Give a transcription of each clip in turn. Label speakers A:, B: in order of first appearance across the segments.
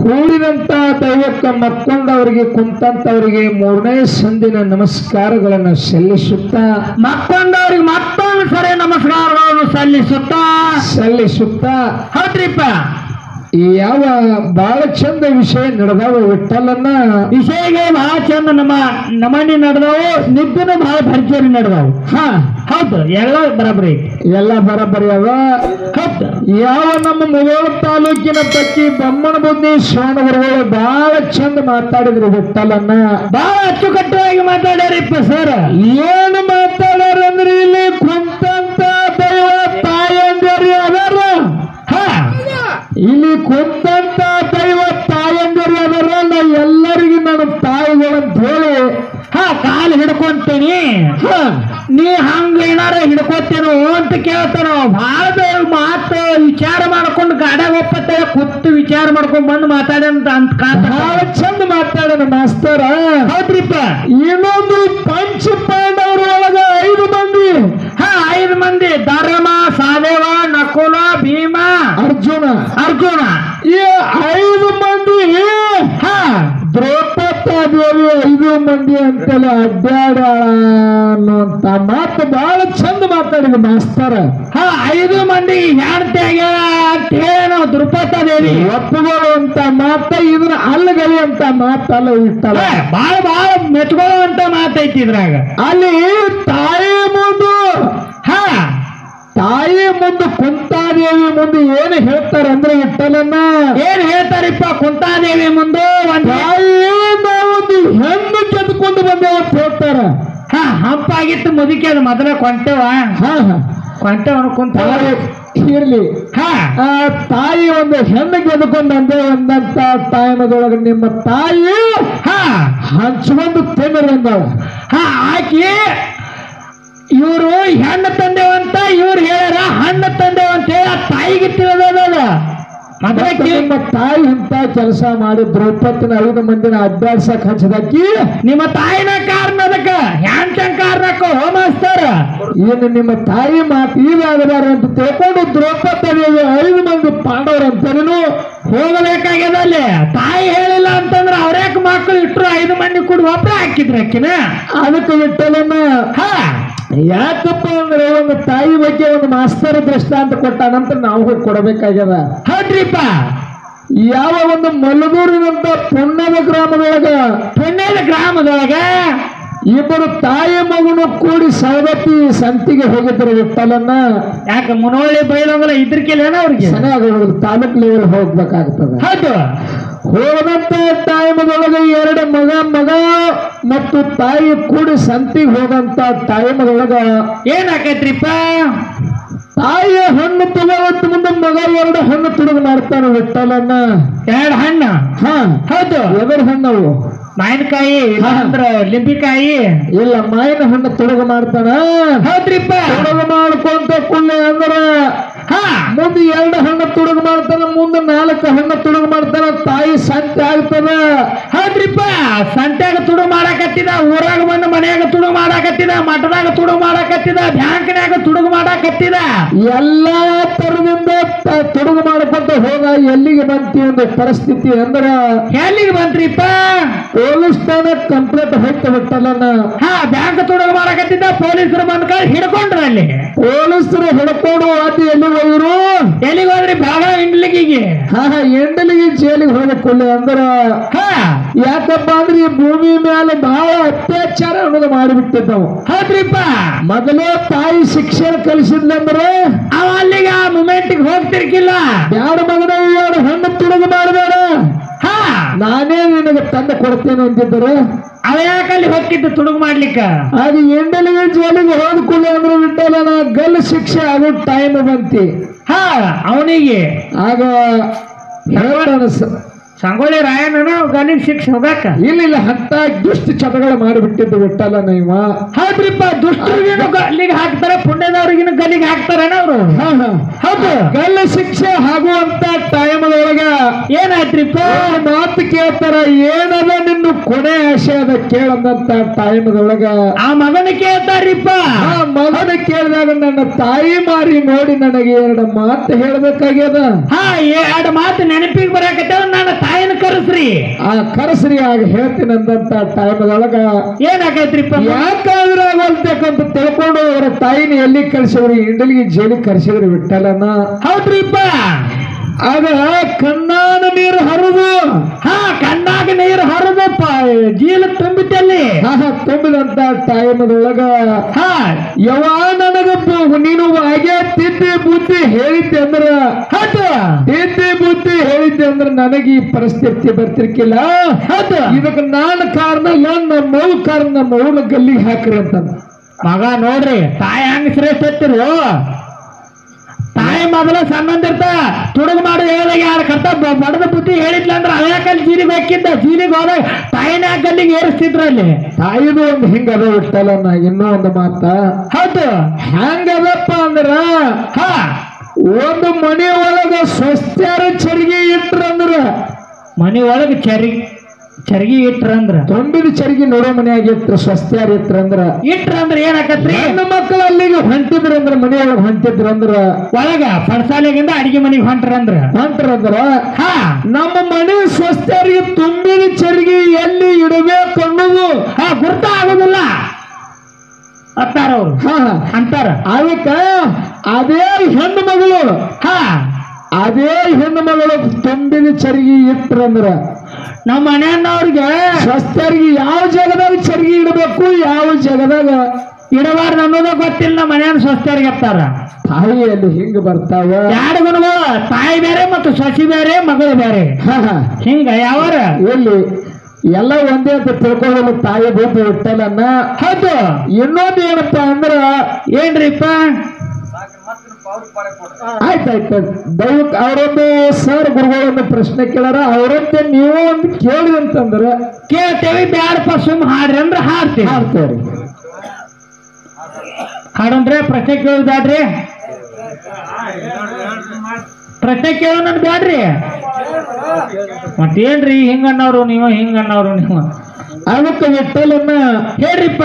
A: ಕೂಡಿದಂತ ದೈವಕ್ಕೆ ಮಕ್ಕೊಂಡವರಿಗೆ ಕುಂತಂತವರಿಗೆ ಮೂರನೇ ಸಂದಿನ ನಮಸ್ಕಾರಗಳನ್ನು ಸಲ್ಲಿಸುತ್ತಾ
B: ಮತ್ತೊಂದವ್ರಿಗೆ ಮತ್ತೊಂದು ಸರಿ ನಮಸ್ಕಾರಗಳನ್ನು ಸಲ್ಲಿಸುತ್ತಾ
A: ಸಲ್ಲಿಸುತ್ತಾ
B: ಹೌದ್ರಿಪ್ಪ
A: ಈ ಯಾವ ಬಹಳ ಚಂದ ವಿಷಯ ನಡೆದಾವ ವಿಠಲನ್ನ
B: ವಿಷಯಗೆ ಬಹಳ ಚಂದ ನಮ್ಮ ನಮನಿ ನಡೆದವು ನಿದ್ದನು ಬಹಳ ಭರ್ಜರಿ ನಡೆದವು
A: ಹಾ
B: ಹೌದು ಎಲ್ಲ ಬರಬರಿ
A: ಎಲ್ಲ ಬರಬರಿ ಅವ
B: ಹೌದು
A: ಯಾವ ನಮ್ಮ ಮುಗೋಳ ತಾಲೂಕಿನ ಪಕ್ಕಿ ಬಮ್ಮನ ಬುದ್ಧಿ ಶ್ರವಣಗುರುಗಳು ಬಹಳ ಚಂದ ಮಾತಾಡಿದ್ರು ವಿಠಲನ್ನ
B: ಬಹಳ ಅಚ್ಚುಕಟ್ಟಾಗಿ ಮಾತಾಡ್ಯಾರಿಪ್ಪ ಸರ್
A: ಏನು ಮಾತಾಡ್ಯಾರ ಅಂದ್ರೆ ಇಲ್ಲಿ ಕುಂತಂತ ದೈವ ತಾಯಂದಿರಿ ಅದಾರ
B: ಹಾ
A: ಇಲ್ಲಿ ಕುಂತಂತ ದೈವ ತಾಯಂದಿರಿ ಅದಾರ ನಾ ಎಲ್ಲರಿಗೂ ನನ್ನ ತಾಯಿಗಳಂತ ಹೇಳಿ
B: ಹಾ ಕಾಲು ಹಿಡ್ಕೊಂತೀನಿ
A: ಹಾ,
B: ನೀ ಹಂಗ ಏನಾರ ಹಿಡ್ಕೋತೇನೋ ಅಂತ ಕೇಳ್ತಾನ ಬಹಳ ಮಾತು ವಿಚಾರ ಮಾಡ್ಕೊಂಡು ಗಾಡ್ಯಾಗ ಒಪ್ಪತ್ತ ಕೂತು ವಿಚಾರ ಮಾಡ್ಕೊಂಡ್ ಬಂದು ಮಾತಾಡ್ಯಂತ ಅಂತ ಕಾತ
A: ಬಹಳ ಚಂದ ಮಾತಾಡೋಣ ಮಾಸ್ತರ
B: ಹೌದ್ರಿಪ್ಪ
A: ಇನ್ನೊಂದು ಪಂಚ ಪಾಂಡವರ ಒಳಗ ಐದು ಮಂದಿ
B: ಹಾ ಐದು ಮಂದಿ ಧರ್ಮ ಸಾದೇವ ನಕುಲ ಭೀಮ
A: ಅರ್ಜುನ
B: ಅರ್ಜುನ
A: ಈ ಐದು ಮಂದಿ
B: ಹಾ
A: ದ್ರೌಪದಾದೇವಿ ಐದು ಮಂದಿ ಅಂತೇಳಿ ಅಡ್ಡಾಡ ಅನ್ನುವಂತ ಮಾತು ಬಹಳ ಚಂದ ಮಾತಾಡಿದ ಮಾಸ್ತರ
B: ಹಾ ಐದು ಮಂದಿ ಹೆಣ್ತಿ ಆಗ್ಯಾಳ ಅಂತ ಹೇಳಿ ನಾವು ದ್ರುಪದ ದೇವಿ
A: ಒಪ್ಪುಕೊಳ್ಳುವಂತ ಮಾತ ಇದನ್ನ ಅಲ್ಲಗಲಿ ಅಂತ ಮಾತಲ್ಲ ಇಟ್ಟಲ್ಲ
B: ಬಾಳ ಬಾಳ ಮೆಚ್ಕೊಳ್ಳುವಂತ ಮಾತೈತಿ ಇದ್ರಾಗ
A: ಅಲ್ಲಿ ತಾಯಿ ಮುಂದು
B: ಹಾ
A: ತಾಯಿ ಮುಂದೆ ಕುಂತಾದೇವಿ ಮುಂದೆ ಏನು ಹೇಳ್ತಾರೆ ಅಂದ್ರೆ ಇಟ್ಟಲನ್ನ
B: ಏನ್ ಹೇಳ್ತಾರಿಪ್ಪ ಕುಂತಾದೇವಿ ಮುಂದೆ ಒಂದ್
A: ತಾಯಿ ನಾವೊಂದು ಹೆಣ್ಣು ಕೆದ್ಕೊಂಡು ಬಂದೇವ ಅಂತ ಹೇಳ್ತಾರ
B: ಹಾ ಹಂಪಾಗಿತ್ತು ಮುದುಕಿ ಅದು ಮೊದಲ ಕೊಂಟೆವ
A: ಹಾ ಹಾ
B: ಕೊಂಟೆವನು ಕುಂತ
A: ತಾಯಿ ಇರ್ಲಿ
B: ಹಾ
A: ಆ ತಾಯಿ ಒಂದು ಹೆಣ್ಣು ಗೆದ್ದುಕೊಂಡು ಅಂದೇ ಒಂದಂತ ಟೈಮದೊಳಗೆ ನಿಮ್ಮ ತಾಯಿ
B: ಹಾ
A: ಹಂಚ್ಕೊಂಡು ತಿನ್ನರು ಅಂದಾಳ
B: ಹಾ ಆಕಿ ಇವರು ಹೆಣ್ಣು ತಂದೇವಂತ ಇವ್ರು ಹೇಳ್ಯಾರ ಹಣ್ಣು ತಂದೇವಂತ ಹೇಳಿ ಆ ತಾಯಿಗೆ ತಿಳಿದದ ಮೊದಲ
A: ಮತ್ತೆ ನಿಮ್ಮ ತಾಯಿ ಇಂತ ಕೆಲಸ ಮಾಡಿ ದ್ರೌಪದಿನ ಐದು ಮಂದಿನ ಅಭ್ಯಾಸಕ್ ಹಚ್ಚದಾಕಿ
B: ನಿಮ್ಮ ತಾಯಿನ ಕಾರಣ ಅದಕ್ಕ ಹ್ಯಾಂಚನ್ ಕಾರಣಕ್ಕ ಹೋಮಸ್ತಾರ
A: ಏನು ನಿಮ್ಮ ತಾಯಿ ಮಾತು ಈಗಾಗದಾರ ಅಂತ ತಿಳ್ಕೊಂಡು ದ್ರೌಪದಿ ಐದು ಮಂದಿ ಪಾಂಡವರು ಅಂತಾರೇನು
B: ಹೋಗಬೇಕಾಗ್ಯದ ಅಲ್ಲಿ ತಾಯಿ ಹೇಳಿಲ್ಲ ಅಂತಂದ್ರ ಅವ್ರ್ಯಾಕ ಮಕ್ಕಳು ಇಟ್ರು ಐದು ಮಂದಿ ಕೂಡ ಒಬ್ಬರ ಹಾಕಿದ್ರ ಅಕ್ಕಿನ
A: ಅದಕ್ಕೆ ಇಟ್ಟಲನ್ನ
B: ಹಾ
A: ಯಾಕಪ್ಪ ಅಂದ್ರೆ ಒಂದು ತಾಯಿ ಬಗ್ಗೆ ಒಂದು ಮಾಸ್ತರ್ ದೃಷ್ಟಾಂತ ಕೊಟ್ಟ ನಂತರ ನಾವು ಹೋಗಿ ಕೊಡಬೇಕಾಗ್ಯದ
B: ಹೌದ್ರಿಪ್ಪ
A: ಯಾವ ಒಂದು ಮಲ್ಲದೂರಿನಂತ ಪುಣ್ಯದ ಗ್ರಾಮದೊಳಗ
B: ಪುಣ್ಯದ ಗ್ರಾಮದೊಳಗ
A: ಇಬ್ಬರು ತಾಯಿ ಮಗನು ಕೂಡಿ ಸವದತ್ತಿ ಸಂತಿಗೆ ಹೋಗಿದ್ರು ವಿಠಲನ್ನ
B: ಯಾಕ ಮುನವಳ್ಳಿ ಬೈಲೊಂಗಲ ಇದ್ರಕಿಲ್ಲೇನ ಅವ್ರಿಗೆ
A: ಚೆನ್ನಾಗಿ ಹೋಗುದು ತಾಲೂಕ್ ಲೆವೆಲ್ ಹೋಗ್ಬೇಕಾಗ್ತದೆ
B: ಹೌದು
A: ಹೋದಂತ ಟೈಮದೊಳಗೆ ಎರಡು ಮಗ ಮಗ ಮತ್ತು ತಾಯಿ ಕೂಡಿ ಸಂತಿಗೆ ಹೋದಂತ ಟೈಮದೊಳಗ
B: ಏನಾಕೈತ್ರಿಪ್ಪ
A: ತಾಯಿಯ ಹಣ್ಣು ತಗೋವತ್ತ ಮುಂದೆ ಮಗ ಎರಡು ಹಣ್ಣು ತುಡುಗು ಮಾಡ್ತಾನೆ ವಿಠಲನ್ನ
B: ಎರಡು ಹಣ್ಣು
A: ಹಾ
B: ಹೌದು
A: ಎದರ್ ಹಣ್ಣವು
B: ಮಾವಿನಕಾಯಿ
A: ಹಾ.
B: ಅಂದ್ರ ಲಿಂಬಿಕಾಯಿ
A: ಇಲ್ಲ ಮಾಯಿನ ಹಣ್ಣು ತುಡುಗು ಮಾಡ್ತಾನ
B: ಹೌದ್ರಿಪ್ಪ
A: ತುಡುಗು ಮಾಡ್ಕೊಂತ ಕುಳ್ಳೆ ಅಂದ್ರ
B: ಹಾ
A: ಮುಂದೆ ಎರಡು ಹಣ್ಣು ತುಡುಗು ಮಾಡ್ತಾನ ಮುಂದೆ ನಾಲ್ಕು ಹಣ್ಣು ತುಡುಗು ಮಾಡ್ತಾನ ತಾಯಿ ಸಂತೆ ಆಗ್ತದ
B: ಹೌದ್ರಿಪ್ಪ ಸಂತ್ಯಾಗ ತುಡು ಮಾಡಾಕತ್ತಿದ ಊರಾಗ ಬಂದು ಮನ್ಯಾಗ ತುಡು ಮಾಡಾಕತ್ತಿದ ಮಠದಾಗ ತುಡು ಮಾಡಾಕತ್ತಿದ ಬ್ಯಾಂಕ್ನ್ಯಾಗ ತುಡುಗು ಮಾಡಾಕತ್ತಿದ
A: ಎಲ್ಲಾ ತರದಿಂದ ತ- ತುಡುಗು ಮಾಡ್ಕೊಂತ ಹೋಗ ಎಲ್ಲಿಗೆ ಬಂತಿ ಒಂದು ಪರಿಸ್ಥಿತಿ ಅಂದ್ರ
B: ಎಲ್ಲಿಗೆ ಬಂತ್ರಿಪ್ಪ
A: ಪೊಲೀಸ್ ಠಾಣೆ ಕಂಪ್ಲೇಂಟ್ ಹೋಗ್ತಾ ಬಿಟ್ಟಲ್ಲ
B: ಹಾ ಬ್ಯಾಂಕ್ ತುಡುಗು ಮಾಡಾಕತ್ತಿದ್ದ ಪೊಲೀಸರು ಬಂದ್ ಕೈ ಹಿಡ್ಕೊಂಡ್ರ ಅಲ್ಲಿ
A: ಪೊಲೀಸರು ಹಿಡ್ಕೊಂಡು ಅದು ಎಲ್ಲಿ ಹೋದ್ರು
B: ಎಲ್ಲಿಗೆ ಹೋದ್ರಿ ಬೆಳಗಾವಿ ಇಂಡ್ಲಿಗಿಗೆ
A: ಹಾ ಹಾ ಎಂಡಲಿಗೆ ಜೈಲಿಗೆ ಹೋಗಕೊಳ್ಳಿ ಅಂದ್ರ
B: ಹಾ
A: ಯಾಕಪ್ಪ ಅಂದ್ರೆ ಈ ಭೂಮಿ ಮೇಲೆ ಬಹಳ ಅತ್ಯಾಚಾರ ಅನ್ನೋದು ಮಾಡಿಬಿಟ್ಟಿದ್ದವು
B: ಹೌದ್ರಿಪ್ಪ
A: ಮೊದಲೇ ತಾಯಿ ಶಿಕ್ಷಣ ಕಲಿಸಿದ್ಲಂದ್ರೆ
B: ಅವ ಅಲ್ಲಿಗೆ ಆ ಮೂಮೆಂಟ್ಗೆ ಹೋಗ್ತಿರ್ಕಿಲ್ಲ
A: ಯಾರ ಮಗನ ಯಾರು ಹಣ್ಣು ತುಡುಗು ಮಾಡಬೇಡ
B: ಹಾ
A: ನಾನೇ ನಿನಗೆ ತಂದು ಕೊಡ್ತೇನೆ ಅಂತಿದ್ದರು
B: ಅವ ಯಾಕೆ ಅಲ್ಲಿ ಹೋಗ್ತಿದ್ದು ತುಡುಗು ಮಾಡ್ಲಿಕ್ಕ
A: ಅದು ಎಂಡಲಿಗೆ ಜೈಲಿಗೆ ಹೋದ್ಕೊಳ್ಳಿ ಅಂದ್ರೆ ಬಿಟ್ಟಲ್ಲ ನಾ ಗಲ್ ಶಿಕ್ಷೆ ಆಗೋ ಟೈಮ್ ಬಂತಿ
B: ಹಾ ಅವನಿಗೆ
A: ಆಗ ಹೇಳ್ತಾನೆ ಸ-
B: ಸಂಗೊಳ್ಳಿ ರಾಯಣ್ಣನ ಗಲ್ಲಿಗೆ ಶಿಕ್ಷೆ ಹೋಗಾಕ
A: ಇಲ್ಲ ಇಲ್ಲ ಅಂತ ದುಷ್ಟ ಚಟಗಳು ಮಾಡಿಬಿಟ್ಟಿದ್ದು ಬಿಟ್ಟಲ್ಲ ನೀವ
B: ಹೌದ್ರಿಪ್ಪ ದುಷ್ಟರಿಗಿನ ಗಲ್ಲಿಗೆ ಹಾಕ್ತಾರೆ ಪುಣ್ಯದವ್ರಿಗಿನ ಗಲ್ಲಿಗೆ ಹಾಕ್ತಾರೇನ ಅವರು
A: ಹಾ ಹಾ
B: ಹೌದು
A: ಗಲ್ಲ ಶಿಕ್ಷೆ ಆಗುವಂತ ಟೈಮ್ದೊಳಗ
B: ಏನಾಯ್ತ್ರಿಪ್ಪ
A: ಮಾತು ಕೇಳ್ತಾರ ಏನದ ನಿನ್ನ ಕೊನೆ ಆಶೆ ಅದ ಕೇಳದಂತ ಟೈಮ್ದೊಳಗ
B: ಆ ಮಗನ ಕೇಳ್ತಾರಿಪ್ಪ
A: ಆ ಮಗನ ಕೇಳಿದಾಗ ನನ್ನ ತಾಯಿ ಮಾರಿ ನೋಡಿ ನನಗೆ ಎರಡು ಮಾತು ಹೇಳ್ಬೇಕಾಗ್ಯದ
B: ಹಾ ಎರಡು ಮಾತು ನೆನಪಿಗೆ ಬರಾಕತ್ತೇವ ನನ್ನ ತಾಯಿನ ಕರೆಸ್ರಿ
A: ಆ ಕರಸ್ರಿ ಆಗ ಹೇಳ್ತೀನಿ ಅಂದಂತ ಟೈಮ್ದೊಳಗ
B: ಏನಾಗೈತ್ರಿಪ್ಪ
A: ಯಾಕಾದ್ರೆ ಆಗಲ್ಬೇಕಂತ ತಿಳ್ಕೊಂಡು ಅವರ ತಾಯಿನ ಎಲ್ಲಿ ಕಳ್ಸಿದ್ರು ಇಂಡಲಿಗೆ ಜೈಲಿಗೆ ಕರ್ಸಿದ್ರು ಬಿಟ್ಟಲನ
B: ಹೌದ್ರಿಪ್ಪ
A: ಆಗ ಕಣ್ಣಾನ ನೀರು ಹರಿದು
B: ಹಾ ಕಣ್ಣಾಗ ನೀರು ಹರಿದಪ್ಪ ಜೀಲ ತುಂಬಿತಲ್ಲಿ
A: ಹಾ ಹಾ ತುಂಬಿದಂತ ಟೈಮ್ದೊಳಗ
B: ಹಾ
A: ಯಾವ ನನಗ ಬ- ನೀನು ಹಾಗೆ ತಿದ್ದಿ ಬುದ್ಧಿ ಹೇಳಿದ್ದೆ ಅಂದ್ರ
B: ಹೌದು
A: ತಿದ್ದಿ ಬುದ್ಧಿ ಹೇಳಿದ್ದೆ ಅಂದ್ರ ನನಗೆ ಈ ಪರಿಸ್ಥಿತಿ ಬರ್ತಿರ್ಕಿಲ್ಲ
B: ಹೌದು
A: ಇದಕ್ಕೆ ನಾನು ಕಾರಣ ಇಲ್ಲ ನಮ್ಮ ಮಗು ಕಾರಣ ನಮ್ಮ ಮೌನ ಗಲ್ಲಿಗೆ ಹಾಕ್ರಿ ಅಂತ
B: ಮಗ ನೋಡ್ರಿ ತಾಯಿ ಹಂಗ ಶ್ರೇಷ್ಠ ಎತ್ತಿರು ತಾಯಿ ಮೊದಲ ಸಣ್ಣಂದಿರ್ತ ತುಡುಗು ಮಾಡಿ ಹೇಳಿದಾಗ ಯಾರ ಕರ್ತ ಬಡದ ಬುದ್ಧಿ ಹೇಳಿದ್ಲ ಅಂದ್ರೆ ಅಳ್ಯಾಕಲ್ಲಿ ಜೀಲಿಗೆ ಹಾಕಿದ್ದ ಜೀಲಿಗೆ ಹೋದಾಗ ತಾಯಿನ ಗಲ್ಲಿಗೆ ಏರಿಸ್ತಿದ್ರು ಅಲ್ಲಿ
A: ತಾಯಿದು ಒಂದು ಹಿಂಗದ ಇಟ್ಟಲ್ಲ ನಾ ಇನ್ನೂ ಒಂದು ಮಾತ
B: ಹೌದು
A: ಹೆಂಗದಪ್ಪ ಅಂದ್ರ
B: ಹಾ
A: ಒಂದು ಮನೆ ಒಳಗ ಸ್ವಸ್ಥ್ಯಾರ ಚರಿಗೆ ಇಟ್ರಂದ್ರ
B: ಮನೆ ಒಳಗೆ ಚರಿ ಚರ್ಗಿ ಇಟ್ರಂದ್ರ
A: ತುಂಬಿದ ಚರಿಗೆ ನೋಡೋ ಮನೆಯಾಗ ಇಟ್ರ ಸ್ವಸ್ಥ್ಯಾರ ಇಟ್ರಂದ್ರ
B: ಇಟ್ರಂದ್ರ ಏನಾಕತ್ರಿ
A: ಹೆಣ್ಣು ಮಕ್ಕಳು ಅಲ್ಲಿಗೆ ಹೊಂಟಿದ್ರಂದ್ರ ಮನೆಯೊಳಗೆ ಹೊಂಟಿದ್ರಂದ್ರ
B: ಒಳಗ ಪಡಸಾಲೆಗಿಂದ ಅಡಿಗೆ ಮನೆಗೆ ಹೊಂಟ್ರಂದ್ರ
A: ಹೊಂಟ್ರಂದ್ರ
B: ಹಾ
A: ನಮ್ಮ ಮನೆ ಸ್ವಸ್ಥರಿಗೆ ತುಂಬಿದ ಚರಿಗೆ ಎಲ್ಲಿ ಇಡಬೇಕು ಅನ್ನೋದು
B: ಹಾ ಗುರ್ತ ಆಗೋದಿಲ್ಲ ಅತ್ತಾರ ಅವ್ರು
A: ಹಾ
B: ಅಂತಾರ
A: ಅದಕ್ಕ ಅದೇ ಹೆಣ್ಣು ಮಗಳು
B: ಹಾ
A: ಅದೇ ಹೆಣ್ಣು ಮಗಳು ತುಂಬಿದ ಚರಿಗೆ ಇಟ್ರಂದ್ರ
B: ನಮ್ಮ ಮನೆಯವ್ರಿಗೆ
A: ಸ್ವಸ್ಥರಿಗೆ ಯಾವ ಜಾಗದಾಗ ಚರಿಗೆ ಇಡಬೇಕು ಯಾವ ಜಾಗದಾಗ
B: ಇಡಬಾರ್ದು ಅನ್ನೋದ ಗೊತ್ತಿಲ್ಲ ನಮ್ಮ ಮನೆಯವ್ರ ಸ್ವಸ್ಥರಿಗೆ ಎತ್ತಾರ
A: ತಾಯಿಯಲ್ಲಿ ಹಿಂಗ ಬರ್ತಾವ
B: ಎರಡು ಗುಣಗಳು ತಾಯಿ ಬೇರೆ ಮತ್ತು ಸೊಸಿ ಬೇರೆ ಮಗಳು ಬೇರೆ
A: ಹಾ, ಹಾ.
B: ಹಿಂಗ ಯಾವಾರ
A: ಎಲ್ಲಿ ಎಲ್ಲ ಒಂದೇ ಅಂತ ತಿಳ್ಕೊಳ್ಳಲು ತಾಯಿ ಬೂತು ಇಟ್ಟಲನ್ನ
B: ಹೌದು
A: ಇನ್ನೊಂದು ಏನಪ್ಪಾ ಅಂದ್ರ
B: ಏನ್ರಿಪ್ಪ
A: ಆಯ್ತಾಯ್ತು ದಯವಿಟ್ಟು ಅವರೊಂದು ಸರ್ ಗುರುಗಳೊಂದು ಪ್ರಶ್ನೆ ಕೇಳಾರ ಅವರಂತೆ ನೀವು ಒಂದು ಕೇಳಿ ಅಂತಂದ್ರ
B: ಕೇಳ್ತೇವಿ ಬ್ಯಾಡಪ್ಪ ಸುಮ್ ಹಾಡ್ರಿ ಅಂದ್ರ ಹಾಡ್ತೇವೆ
A: ಮಾಡ್ತೇವ್ರಿ
B: ಹಾಡಂದ್ರೆ ಪ್ರಶ್ನೆ ಕೇಳೋದು ಬ್ಯಾಡ್ರಿ ಪ್ರಶ್ನೆ ಕೇಳೋ ನನ್ ಬ್ಯಾಡ್ರಿ ಮತ್ತೇನ್ರಿ ಹಿಂಗನ್ನವ್ರು ನೀವು ಹಿಂಗನ್ನವ್ರು ನೀವು
A: ಅದಕ್ಕೆ ವಿಠಲನ್ನ
B: ಹೇಳ್ರಿಪ್ಪ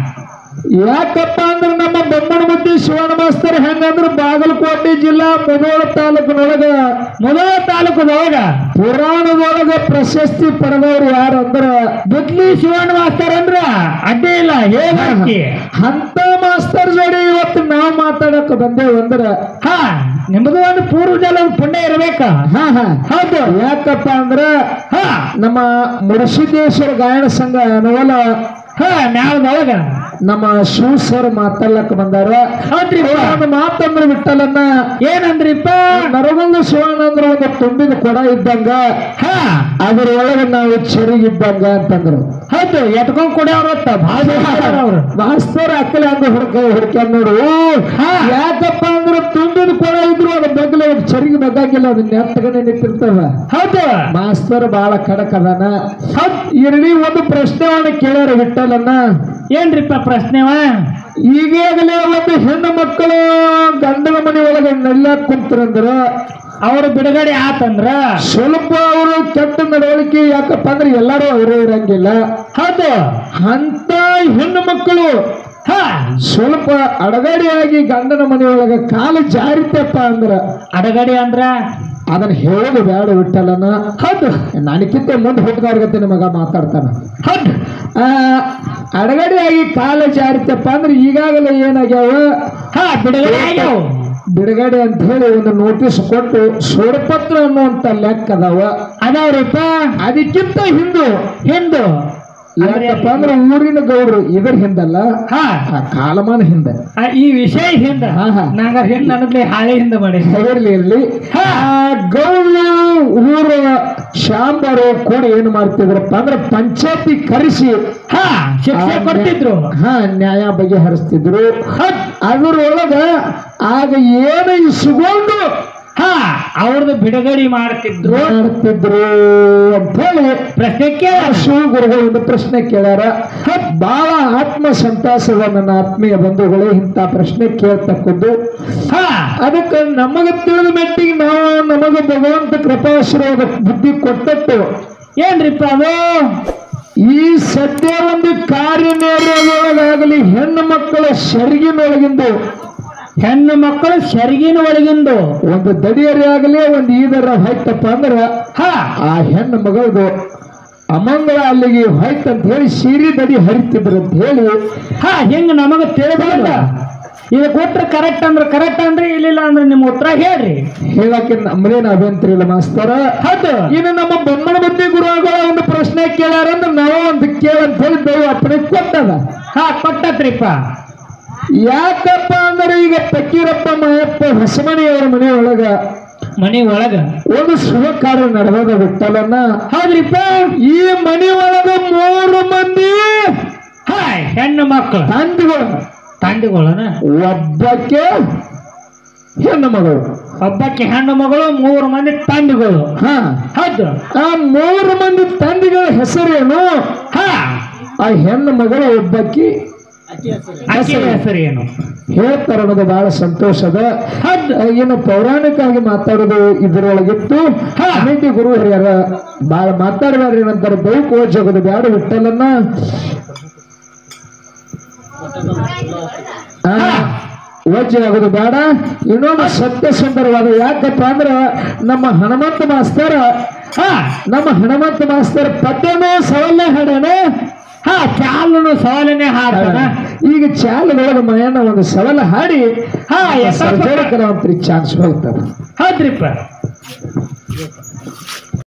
A: ಯಾಕಪ್ಪ ಅಂದ್ರೆ ನಮ್ಮ ಬೊಮ್ಮನಮುದ್ದಿ ಶಿವಣ್ಣ ಮಾಸ್ತರ್ ಹೆಂಗಂದ್ರ ಬಾಗಲಕೋಟೆ ಜಿಲ್ಲಾ ಮುಧೋಳ ತಾಲೂಕಿನೊಳಗ
B: ಮೊದಲ ತಾಲೂಕದೊಳಗ
A: ಪುರಾಣದೊಳಗ ಪ್ರಶಸ್ತಿ ಪಡೆದವ್ರು ಯಾರು ಅಂದ್ರ
B: ಬುದ್ಲಿ ಶಿವಣ್ಣ ಮಾಸ್ತರ್ ಅಂದ್ರ ಅಡ್ಡಿ ಇಲ್ಲ ಹೇಗಾಕಿ
A: ಅಂತ ಮಾಸ್ತರ್ ಜೋಡಿ ಇವತ್ತು ನಾವು ಮಾತಾಡಕ್ ಬಂದೇವು ಅಂದ್ರ
B: ಹಾ ನಿಮ್ಮದು ಒಂದು ಪೂರ್ವಜಲ ಪುಣ್ಯ ಇರ್ಬೇಕ
A: ಹಾ ಹಾ
B: ಹೌದು
A: ಯಾಕಪ್ಪ ಅಂದ್ರ
B: ಹಾ
A: ನಮ್ಮ ಮುರುಸಿದ್ದೇಶ್ವರ ಗಾಯನ ಸಂಘ ಅನ್ನವಲ್ಲ
B: ಹಾ ನ್ಯಾಯದೊಳಗ
A: ನಮ್ಮ ಶಿವ ಸರ್ ಮಾತಾಡ್ಲಕ್ ಬಂದಾರ
B: ಹೌದ್ರಿ
A: ಒಂದು ಮಾತಂದ್ರ ಬಿಟ್ಟಲನ್ನ
B: ಏನಂದ್ರಿಪ್ಪ
A: ನರಗುಂದ ಶಿವಣ್ಣ ಅಂದ್ರ ಒಂದು ತುಂಬಿದ ಕೊಡ ಇದ್ದಂಗ
B: ಹಾ
A: ಅದ್ರೊಳಗೆ ನಾವು ಚೆರಿಗಿದ್ದಂಗ ಅಂತಂದ್ರು
B: ಹೌದು ಎತ್ಕೊಂಡ್ ಕೊಡ್ಯಾವ್ರತ್ತ ಭಾಳ ಅವ್ರು
A: ಮಾಸ್ತರ್ ಅಕ್ಕಲೆ ಹಂಗ ಹುಡ್ಕ ಹುಡ್ಕ್ಯಾರ ನೋಡು
B: ಹಾ.
A: ಯಾಕಪ್ಪ ಅಂದ್ರೆ ತುಂಬಿದ ಕೊಡ ಇದ್ರು ಅದ್ರ ಬಗ್ಲ ಚರಿಗೆ ಬಗ್ಗಾಗಿಲ್ಲ ಅದು ನೆತ್ತಗನೆ ನಿಂತಿರ್ತವ
B: ಹೌದು
A: ಮಾಸ್ತರ್ ಬಾಳ ಖಡಕ್ ಅದಾನ
B: ಹೌದ್
A: ಇರಲಿ ಒಂದು ಪ್ರಶ್ನೆವನ್ನ ಕೇಳ್ಯಾರ ವಿಠಲನ್ನ
B: ಏನ್ರಿಪ್ಪ ಪ್ರಶ್ನೆವ
A: ಈಗಾಗಲೇ ಒಂದು ಹೆಣ್ಣು ಮಕ್ಕಳು ಗಂಡನ ಮನೆ ಒಳಗೆ ನೆಲ್ಲಕ್ ಕುಂತರಂದ್ರ
B: ಅವ್ರ ಬಿಡುಗಡೆ ಆತಂದ್ರ
A: ಸ್ವಲ್ಪ ಅವರು ಕೆಟ್ಟ ನಡವಳಿಕೆ ಯಾಕಪ್ಪ ಅಂದ್ರೆ ಎಲ್ಲರೂ ಅವರೇ ಇರಂಗಿಲ್ಲ
B: ಹೌದು
A: ಅಂತ ಹೆಣ್ಣು ಮಕ್ಕಳು
B: ಹಾ
A: ಸ್ವಲ್ಪ ಅಡಗಡಿಯಾಗಿ ಗಂಡನ ಮನೆಯೊಳಗ ಕಾಲು ಜಾರಿತಪ್ಪ ಅಂದ್ರ
B: ಅಡಗಡಿ ಅಂದ್ರ
A: ಅದನ್ನ ಹೇಳೋದು ಬೇಡ ಬಿಟ್ಟಲ್ಲನ
B: ಹೌದು
A: ನನಕ್ಕಿಂತ ಮುಂದೆ ಹುಟ್ಟುಗಾರ್ಗತ್ತೆ ಮಗ ಮಾತಾಡ್ತಾನ
B: ಹೌದು
A: ಆ ಅಡಗಡಿಯಾಗಿ ಕಾಲು ಜಾರಿತಪ್ಪ ಅಂದ್ರೆ ಈಗಾಗಲೇ ಏನಾಗ್ಯಾವ
B: ಹಾ ಬಿಡುಗಡೆ ಆಗ್ಯಾವ
A: ಬಿಡುಗಡೆ ಅಂತ ಹೇಳಿ ಒಂದು ನೋಟಿಸ್ ಕೊಟ್ಟು ಸೋಡಪತ್ರ ಅನ್ನುವಂತ ಲೆಕ್ಕ ಅದಾವ
B: ಅದಾವ್ರಿಪ್ಪ
A: ಅದಕ್ಕಿಂತ ಹಿಂದು
B: ಹಿಂದು
A: ಯಾಕಪ್ಪ ಅಂದ್ರೆ ಊರಿನ ಗೌಡ್ರು ಇದ್ರ ಹಿಂದಲ್ಲ
B: ಹಾ
A: ಆ ಕಾಲಮಾನ ಹಿಂದೆ
B: ಆ, ಈ ವಿಷಯ ಹಿಂದ
A: ಹಾ, ಹಾ.
B: ನಂಗ ಹಿಂದ ಅನ್ನದ್ಲಿ ಹಾಳೆ ಹಿಂದ ಮಾಡಿ
A: ಇರ್ಲಿ ಇರ್ಲಿ
B: ಹಾ.
A: ಆ ಗೌಡ್ರು ಊರ ಶಾಂಬಾರು ಕೂಡಿ ಏನ್ ಮಾಡ್ತಿದ್ರಪ್ಪ ಅಂದ್ರೆ ಪಂಚಾಯತಿ ಕರೆಸಿ
B: ಹಾ ಶಿಕ್ಷೆ ಕೊಡ್ತಿದ್ರು
A: ಹಾ ನ್ಯಾಯ ಬಗೆಹರಿಸ್ತಿದ್ರು
B: ಹೌದ್
A: ಅದ್ರೊಳಗ ಆಗ ಏನು ಇಸ್ಕೊಂಡು
B: ಹಾ ಅವ್ರದ್ದು ಬಿಡುಗಡೆ ಮಾಡ್ತಿದ್ರು
A: ಮಾಡ್ತಿದ್ರು ಅಂತ ಹೇಳಿ
B: ಪ್ರಶ್ನೆ ಕೇಳ
A: ಶಿವಗುರುಗಳು ಒಂದು ಪ್ರಶ್ನೆ ಕೇಳ್ಯಾರ ಬಹಳ ಆತ್ಮ ಸಂತಾಸದ ನನ್ನ ಆತ್ಮೀಯ ಬಂಧುಗಳೇ ಇಂಥ ಪ್ರಶ್ನೆ ಕೇಳ್ತಕ್ಕದ್ದು
B: ಹಾ
A: ಅದಕ್ಕೆ ನಮಗೆ ತಿಳಿದ ಮಟ್ಟಿಗೆ ನಾವು ನಮಗೆ ಭಗವಂತ ಕೃಪಾಶ್ರಯದ ಬುದ್ಧಿ ಕೊಟ್ಟಟ್ಟು
B: ಏನ್ರಿಪ್ಪ ಅದು
A: ಈ ಸದ್ಯ ಒಂದು ಕಾರ್ಯನಿರ್ವಹಣೆಯಾಗಲಿ ಹೆಣ್ಣು ಮಕ್ಕಳ ಸೆರಗಿನೊಳಗಿಂದು
B: ಹೆಣ್ಣು ಮಕ್ಕಳು ಸೆರಗಿನ ಒಳಗಿಂದು
A: ಒಂದು ದಡಿಯರೇ ಆಗಲಿ ಒಂದು ಈದರ ಹೋಯ್ತಪ್ಪ ಅಂದ್ರ
B: ಹಾ
A: ಆ ಹೆಣ್ಣು ಮಗಳದು ಅಮಂಗಳ ಅಲ್ಲಿಗೆ ಹೋಯ್ತು ಅಂತ ಹೇಳಿ ಸೀರೆ ದಡಿ ಹರಿತಿದ್ರು ಅಂತ ಹೇಳಿ
B: ಹಾ ಹಿಂಗ ನಮಗ ತಿಳಿದಿಲ್ಲ ಇದು ಕೊಟ್ರೆ ಕರೆಕ್ಟ್ ಅಂದ್ರೆ ಕರೆಕ್ಟ್ ಅಂದ್ರೆ ಇಲ್ಲಿಲ್ಲ ಅಂದ್ರೆ ನಿಮ್ಮ ಉತ್ತರ ಹೇಳ್ರಿ
A: ಹೇಳಕ್ಕೆ ನಮ್ಮದೇನು ಅಭ್ಯಂತರ ಇಲ್ಲ ಮಾಸ್ತರ
B: ಹೌದು
A: ಇನ್ನು ನಮ್ಮ ಬೊಮ್ಮನ ಬುದ್ಧಿ ಗುರುಗಳ ಒಂದು ಪ್ರಶ್ನೆ ಕೇಳ್ಯಾರಂದ್ರೆ ನಾವು ಒಂದು ಕೇಳಂತ ಹೇಳಿ ದೈವ ಅಪ್ಪಣೆ ಕೊಟ್ಟದ
B: ಹಾ ಕೊಟ್ಟತ್ರಿಪ್ಪ
A: ಯಾಕಪ್ಪ ಅಂದ್ರೆ ಈಗ ಫಕೀರಪ್ಪ ಮಾಯಪ್ಪ ಹೊಸಮನಿಯವರ ಮನೆಯೊಳಗ
B: ಮನಿ ಒಳಗ
A: ಒಂದು ಶುಭ ಕಾರ್ಯ ನಡೆದ ಬಿಟ್ಟಲನ್ನ
B: ಹೌದ್ರಿಪ್ಪ
A: ಈ ಮನೆ ಒಳಗ ಮೂರು ಮಂದಿ
B: ಹಾ ಹೆಣ್ಣು ಮಕ್ಕಳು
A: ತಂದೆಗಳು
B: ತಂಡಿಗಳನ
A: ಒಬ್ಬಕ್ಕೆ ಹೆಣ್ಣು ಮಗಳು
B: ಒಬ್ಬಕ್ಕೆ ಹೆಣ್ಣು ಮಗಳು ಮೂರು ಮಂದಿ ತಂಡಿಗಳು
A: ಹಾ
B: ಹೌದು
A: ಆ ಮೂರು ಮಂದಿ ತಂದೆಗಳ ಹೆಸರೇನು
B: ಹಾ
A: ಆ ಹೆಣ್ಣು ಮಗಳು ಒಬ್ಬಕ್ಕಿ
B: ಅಕ್ಕಿ ಹೆಸರು ಏನು
A: ಹೇಳ್ತಾರ ಅನ್ನೋದು ಬಹಳ ಸಂತೋಷದ
B: ಹೌದು
A: ಏನು ಪೌರಾಣಿಕವಾಗಿ ಮಾತಾಡೋದು ಇದರೊಳಗಿತ್ತು
B: ಹಾ.
A: ಕಮಿಟಿ ಗುರು ಹಿರಿಯರ ಬಹಳ ಮಾತಾಡಿದಾರೆ ಏನಂತಾರೆ ಬೈಕ್ ಓಜೋಗೋದು ಬ್ಯಾಡ ಬಿಟ್ಟಲನ್ನ ವಜ್ಜೆ ಆಗೋದು ಬೇಡ ಇನ್ನೊಂದು ಸತ್ಯ ಸುಂದರವಾದ ಯಾಕಪ್ಪ ಅಂದ್ರ ನಮ್ಮ ಹನುಮಂತ ಮಾಸ್ತರ
B: ಹಾ
A: ನಮ್ಮ ಹನುಮಂತ ಮಾಸ್ತರ ಪದ್ಯನೂ ಸವಲ್ಲೆ ಹಾಡಾನ
B: ಹಾ ಚಾಲನು ಸವಾಲನೆ ಹಾಡ್ತಾನ
A: ಈಗ ಚಾಲದೊಳಗೆ ಮಯನ ಒಂದು ಸವಲ ಹಾಡಿ
B: ಹಾ, ಎತ್ತ
A: ಸರ್ಜರಿ ಕಲಾವಂತರಿಗೆ ಚಾನ್ಸ್ ಹೋಗ್ತಾರೆ
B: ಹೌದ್ರಿಪ್ಪ